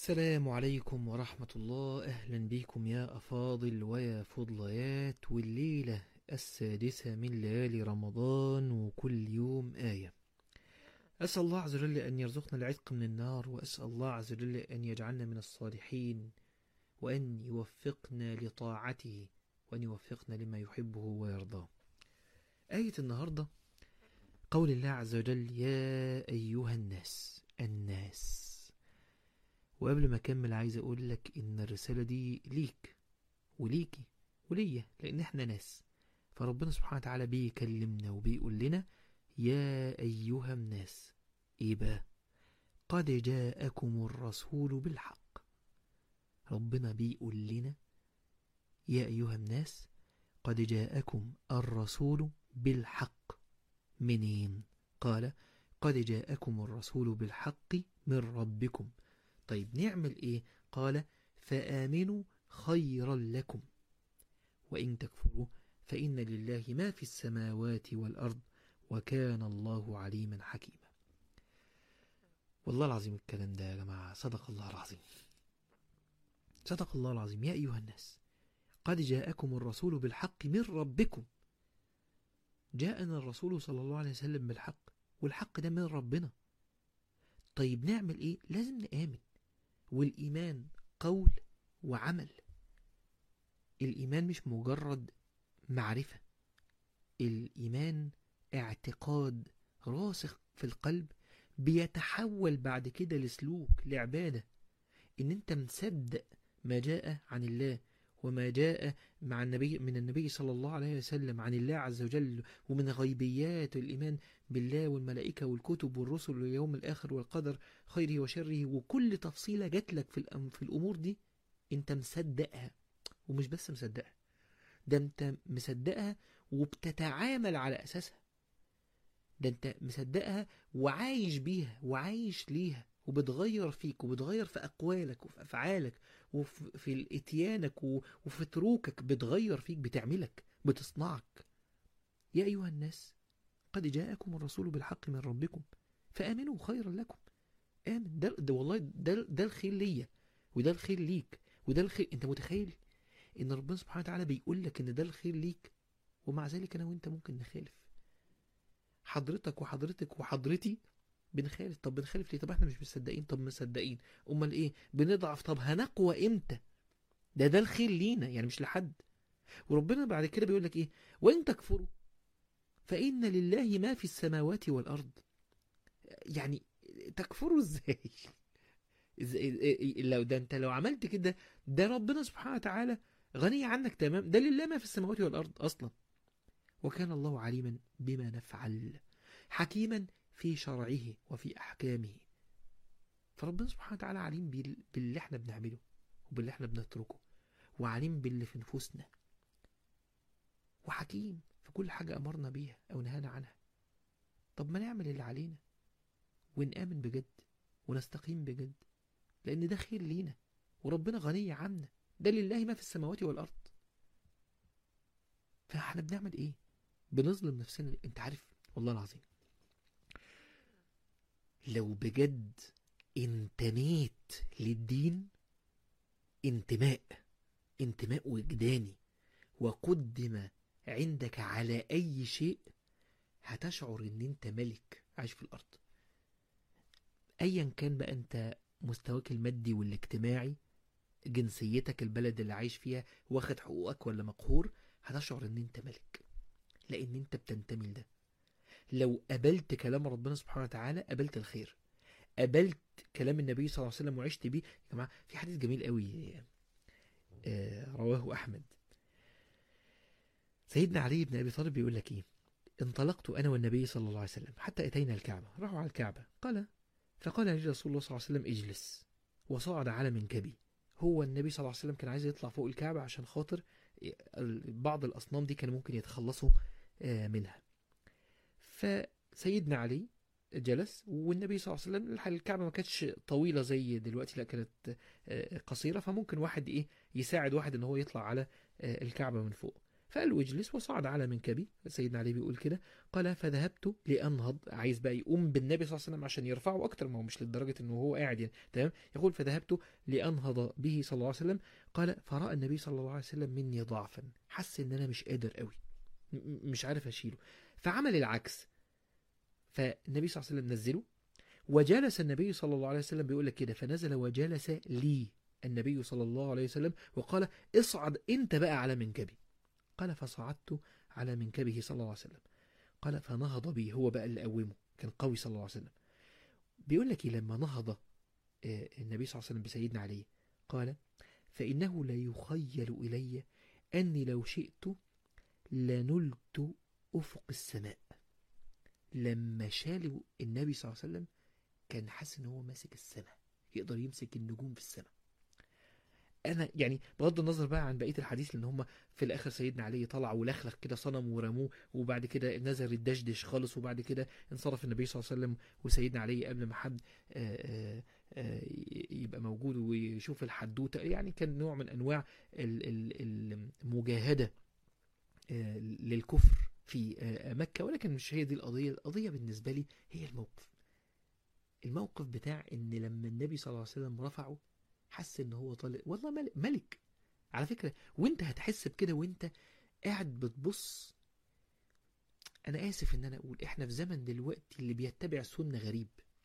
السلام عليكم ورحمة الله أهلا بكم يا أفاضل ويا فضليات والليلة السادسة من ليالي رمضان وكل يوم آية أسأل الله عز وجل أن يرزقنا العتق من النار وأسأل الله عز وجل أن يجعلنا من الصالحين وأن يوفقنا لطاعته وأن يوفقنا لما يحبه ويرضاه آية النهاردة قول الله عز وجل يا أيها الناس الناس وقبل ما أكمل عايز أقول لك إن الرسالة دي ليك وليكي وليا لأن إحنا ناس فربنا سبحانه وتعالى بيكلمنا وبيقول لنا يا أيها الناس إيه بقى قد جاءكم الرسول بالحق ربنا بيقول لنا يا أيها الناس قد جاءكم الرسول بالحق منين قال قد جاءكم الرسول بالحق من ربكم طيب نعمل ايه قال فآمنوا خيرا لكم وإن تكفروا فإن لله ما في السماوات والأرض وكان الله عليما حكيما والله العظيم الكلام ده يا جماعة صدق الله العظيم صدق الله العظيم يا أيها الناس قد جاءكم الرسول بالحق من ربكم جاءنا الرسول صلى الله عليه وسلم بالحق والحق ده من ربنا طيب نعمل ايه لازم نآمن والإيمان قول وعمل الإيمان مش مجرد معرفة الإيمان اعتقاد راسخ في القلب بيتحول بعد كده لسلوك لعبادة إن أنت مصدق ما جاء عن الله وما جاء مع النبي من النبي صلى الله عليه وسلم عن الله عز وجل ومن غيبيات الإيمان بالله والملائكة والكتب والرسل واليوم الآخر والقدر خيره وشره وكل تفصيلة جات لك في, الأم في الأمور دي أنت مصدقها ومش بس مصدقها ده أنت مصدقها وبتتعامل على أساسها ده أنت مصدقها وعايش بيها وعايش ليها وبتغير فيك وبتغير في أقوالك وفي أفعالك وفي اتيانك وفي تروكك بتغير فيك بتعملك بتصنعك يا أيها الناس قد جاءكم الرسول بالحق من ربكم فآمنوا خيرا لكم آمن ده, ده والله ده, ده الخير ليا وده الخير ليك وده الخير انت متخيل ان ربنا سبحانه وتعالى بيقول لك ان ده الخير ليك ومع ذلك انا وانت ممكن نخالف حضرتك وحضرتك وحضرتي بنخالف طب بنخالف ليه طب احنا مش مصدقين طب مصدقين امال ايه بنضعف طب هنقوى امتى ده ده الخير لينا يعني مش لحد وربنا بعد كده بيقول لك ايه وان تكفروا فان لله ما في السماوات والارض يعني تكفروا ازاي ازاي لو ده انت لو عملت كده ده ربنا سبحانه وتعالى غني عنك تمام ده لله ما في السماوات والارض اصلا وكان الله عليما بما نفعل حكيما في شرعه وفي أحكامه فربنا سبحانه وتعالى عليم باللي احنا بنعمله وباللي احنا بنتركه وعليم باللي في نفوسنا وحكيم في كل حاجة أمرنا بيها أو نهانا عنها طب ما نعمل اللي علينا ونآمن بجد ونستقيم بجد لأن ده خير لينا وربنا غني عنا ده لله ما في السماوات والأرض فاحنا بنعمل ايه بنظلم نفسنا انت عارف والله العظيم لو بجد انتميت للدين انتماء انتماء وجداني وقدم عندك على اي شيء هتشعر ان انت ملك عايش في الارض ايا كان بقى انت مستواك المادي والاجتماعي جنسيتك البلد اللي عايش فيها واخد حقوقك ولا مقهور هتشعر ان انت ملك لان انت بتنتمي لده لو قبلت كلام ربنا سبحانه وتعالى قبلت الخير قبلت كلام النبي صلى الله عليه وسلم وعشت بيه يا جماعه في حديث جميل قوي رواه احمد سيدنا علي بن ابي طالب بيقول لك ايه انطلقت انا والنبي صلى الله عليه وسلم حتى اتينا الكعبه راحوا على الكعبه قال فقال لي رسول الله صلى الله عليه وسلم اجلس وصعد على منكبي هو النبي صلى الله عليه وسلم كان عايز يطلع فوق الكعبه عشان خاطر بعض الاصنام دي كانوا ممكن يتخلصوا منها فسيدنا علي جلس والنبي صلى الله عليه وسلم الكعبه ما كانتش طويله زي دلوقتي لا كانت قصيره فممكن واحد ايه يساعد واحد ان هو يطلع على الكعبه من فوق فقال له اجلس وصعد على منكبي سيدنا علي بيقول كده قال فذهبت لانهض عايز بقى يقوم بالنبي صلى الله عليه وسلم عشان يرفعه اكتر ما هو مش لدرجه انه هو قاعد يعني تمام يقول فذهبت لانهض به صلى الله عليه وسلم قال فراى النبي صلى الله عليه وسلم مني ضعفا حس ان انا مش قادر قوي م- م- مش عارف اشيله فعمل العكس فالنبي صلى الله عليه وسلم نزله وجلس النبي صلى الله عليه وسلم بيقول لك كده فنزل وجلس لي النبي صلى الله عليه وسلم وقال اصعد انت بقى على منكبي قال فصعدت على منكبه صلى الله عليه وسلم قال فنهض بي هو بقى اللي قومه كان قوي صلى الله عليه وسلم بيقول لك إيه لما نهض آه، النبي صلى الله عليه وسلم بسيدنا علي قال فإنه لا يخيل إلي أني لو شئت لنلت أفق السماء لما شالوا النبي صلى الله عليه وسلم كان حاسس ان هو ماسك السماء يقدر يمسك النجوم في السماء انا يعني بغض النظر بقى عن بقيه الحديث لان هم في الاخر سيدنا علي طلع ولخلخ كده صنم ورموه وبعد كده نزل الدشدش خالص وبعد كده انصرف النبي صلى الله عليه وسلم وسيدنا علي قبل ما حد آه، آه، آه، يبقى موجود ويشوف الحدوته يعني كان نوع من انواع ال- ال- المجاهده آه، للكفر في آه، مكه ولكن مش هي دي القضيه القضيه بالنسبه لي هي الموقف الموقف بتاع ان لما النبي صلى الله عليه وسلم رفعه حس ان هو طالع والله ملك, ملك على فكره وانت هتحس بكده وانت قاعد بتبص انا اسف ان انا اقول احنا في زمن دلوقتي اللي بيتبع سنه غريب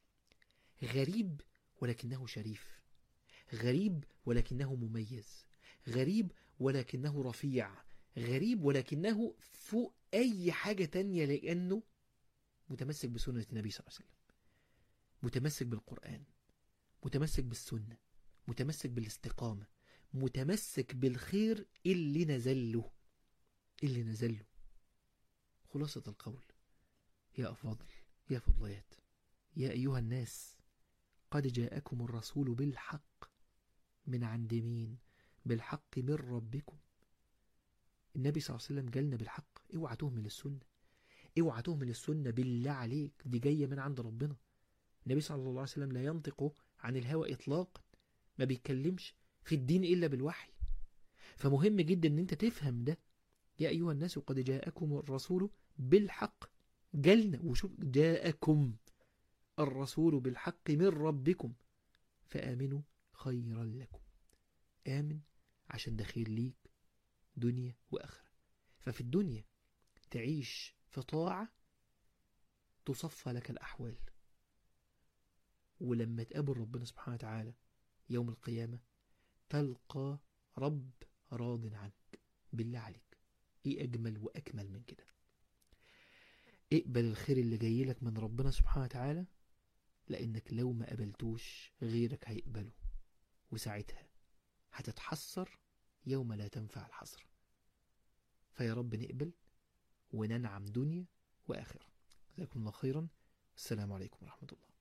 غريب ولكنه شريف غريب ولكنه مميز غريب ولكنه رفيع غريب ولكنه فوق اي حاجه تانية لانه متمسك بسنه النبي صلى الله عليه وسلم متمسك بالقرآن متمسك بالسنة متمسك بالاستقامة متمسك بالخير اللي نزل له اللي نزل له خلاصة القول يا أفاضل يا فضليات يا أيها الناس قد جاءكم الرسول بالحق من عند مين بالحق من ربكم النبي صلى الله عليه وسلم جالنا بالحق اوعى تهمل السنة اوعى تهمل السنة بالله عليك دي جاية من عند ربنا النبي صلى الله عليه وسلم لا ينطق عن الهوى إطلاقا ما بيتكلمش في الدين إلا بالوحي فمهم جدا ان انت تفهم ده يا أيها الناس قد جاءكم الرسول بالحق جالنا وشوف جاءكم الرسول بالحق من ربكم فآمنوا خيرا لكم آمن عشان ده خير ليك دنيا وآخرة ففي الدنيا تعيش في طاعة تصفى لك الأحوال ولما تقابل ربنا سبحانه وتعالى يوم القيامة تلقى رب راض عنك بالله عليك ايه اجمل واكمل من كده اقبل الخير اللي جاي لك من ربنا سبحانه وتعالى لانك لو ما قبلتوش غيرك هيقبله وساعتها هتتحسر يوم لا تنفع الحسرة فيا رب نقبل وننعم دنيا وآخرة جزاكم الله خيرا السلام عليكم ورحمة الله